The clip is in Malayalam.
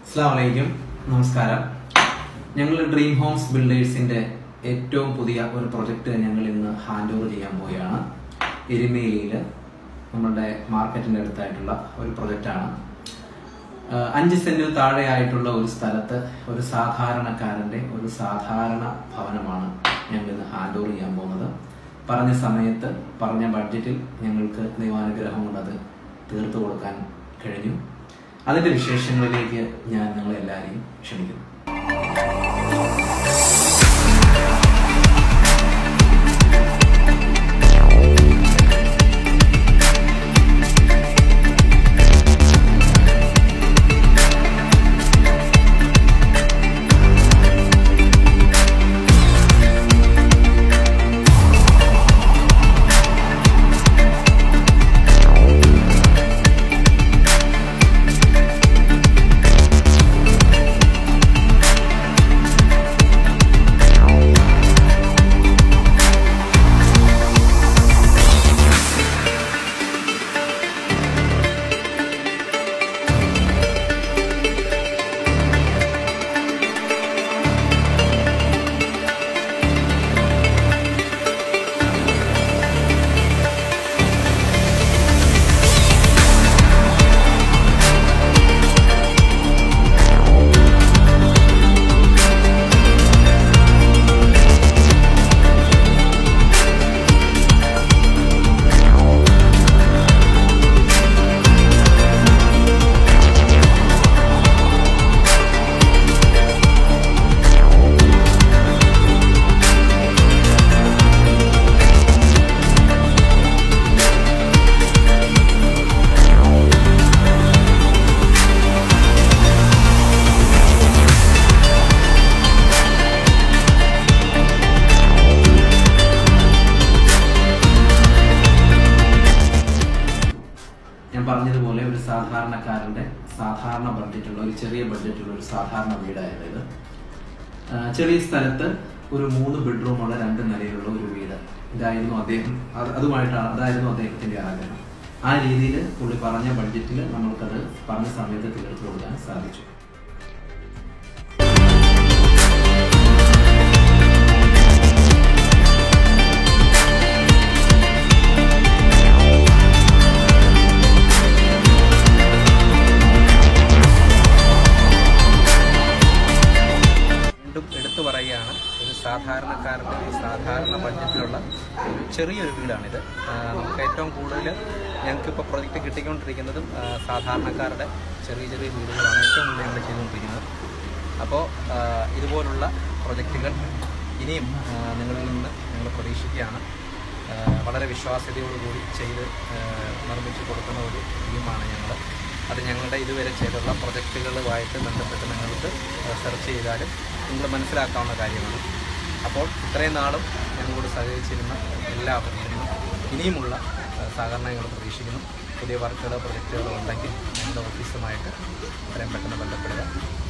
അസ്സാം വലൈക്കും നമസ്കാരം ഞങ്ങൾ ഡ്രീം ഹോംസ് ബിൽഡേഴ്സിന്റെ ഏറ്റവും പുതിയ ഒരു പ്രൊജക്ട് ഞങ്ങൾ ഇന്ന് ഹാൻഡ് ഓവർ ചെയ്യാൻ പോവുകയാണ് എരുമേലിയിൽ നമ്മളുടെ മാർക്കറ്റിന്റെ അടുത്തായിട്ടുള്ള ഒരു പ്രൊജക്റ്റാണ് ആഹ് അഞ്ച് സെന്റിൽ താഴെയായിട്ടുള്ള ഒരു സ്ഥലത്ത് ഒരു സാധാരണക്കാരന്റെ ഒരു സാധാരണ ഭവനമാണ് ഞങ്ങൾ ഇന്ന് ഹാൻഡ് ഓവർ ചെയ്യാൻ പോകുന്നത് പറഞ്ഞ സമയത്ത് പറഞ്ഞ ബഡ്ജറ്റിൽ ഞങ്ങൾക്ക് ദൈവാനുഗ്രഹം കൊണ്ട് അത് തീർത്തു കൊടുക്കാൻ കഴിഞ്ഞു അതിന്റെ വിശേഷങ്ങളിലേക്ക് ഞാൻ നിങ്ങളെല്ലാവരെയും ക്ഷണിക്കുന്നു ഞാൻ പറഞ്ഞതുപോലെ ഒരു സാധാരണക്കാരന്റെ സാധാരണ ബഡ്ജറ്റുള്ള ഒരു ചെറിയ ബഡ്ജറ്റുള്ള ഒരു സാധാരണ വീടായിരുന്നു ഇത് ആ, ചെറിയ സ്ഥലത്ത് ഒരു മൂന്ന് ബെഡ്റൂമുള്ള രണ്ട് നിലയിലുള്ള ഒരു വീട് ഇതായിരുന്നു അദ്ദേഹം അത് അതുമായിട്ടാണ് അതായിരുന്നു അദ്ദേഹത്തിന്റെ ആഗ്രഹം ആ രീതിയിൽ പുള്ളി പറഞ്ഞ ബഡ്ജറ്റിൽ നമ്മൾക്കത് പറഞ്ഞ സമയത്ത് തീർത്തു കൊടുക്കാൻ സാധിച്ചു വീണ്ടും എടുത്തു പറയുകയാണ് ഒരു സാധാരണക്കാരൻ്റെ ഒരു സാധാരണ ബഡ്ജറ്റിലുള്ള ഒരു ചെറിയൊരു വീടാണിത് ആ, നമുക്ക് ഏറ്റവും കൂടുതൽ ഞങ്ങൾക്കിപ്പോൾ പ്രൊജക്റ്റ് കിട്ടിക്കൊണ്ടിരിക്കുന്നതും ആ, സാധാരണക്കാരുടെ ചെറിയ ചെറിയ വീടുകളാണ് ഏറ്റവും കൂടുതൽ ഞങ്ങൾ ചെയ്തുകൊണ്ടിരിക്കുന്നത് അപ്പോൾ ആ, ഇതുപോലുള്ള പ്രൊജക്റ്റുകൾ ഇനിയും ആ, നിങ്ങളിൽ നിന്ന് ഞങ്ങൾ പ്രതീക്ഷിക്കുകയാണ് ആ, വളരെ വിശ്വാസ്യതയോടുകൂടി ചെയ്ത് ആ, നിർമ്മിച്ചു കൊടുക്കുന്ന ഒരു ടീമാണ് ഞങ്ങൾ അത് ഞങ്ങളുടെ ഇതുവരെ ചെയ്തുള്ള പ്രൊജക്റ്റുകളുമായിട്ട് ബന്ധപ്പെട്ട് നിങ്ങൾക്ക് സെർച്ച് ചെയ്താലും നിങ്ങൾ മനസ്സിലാക്കാവുന്ന കാര്യമാണ് അപ്പോൾ ഇത്രയും നാളും ഞങ്ങളോട് സഹകരിച്ചിരുന്ന എല്ലാവർക്കും ഇനിയുമുള്ള ആ, സഹകരണം ഞങ്ങൾ പ്രതീക്ഷിക്കുന്നു പുതിയ വർക്കുകളോ പ്രൊജക്റ്റുകളോ ഉണ്ടെങ്കിൽ ഞങ്ങളുടെ ഓഫീസുമായിട്ട് എത്രയും പെട്ടെന്ന് ബന്ധപ്പെടുക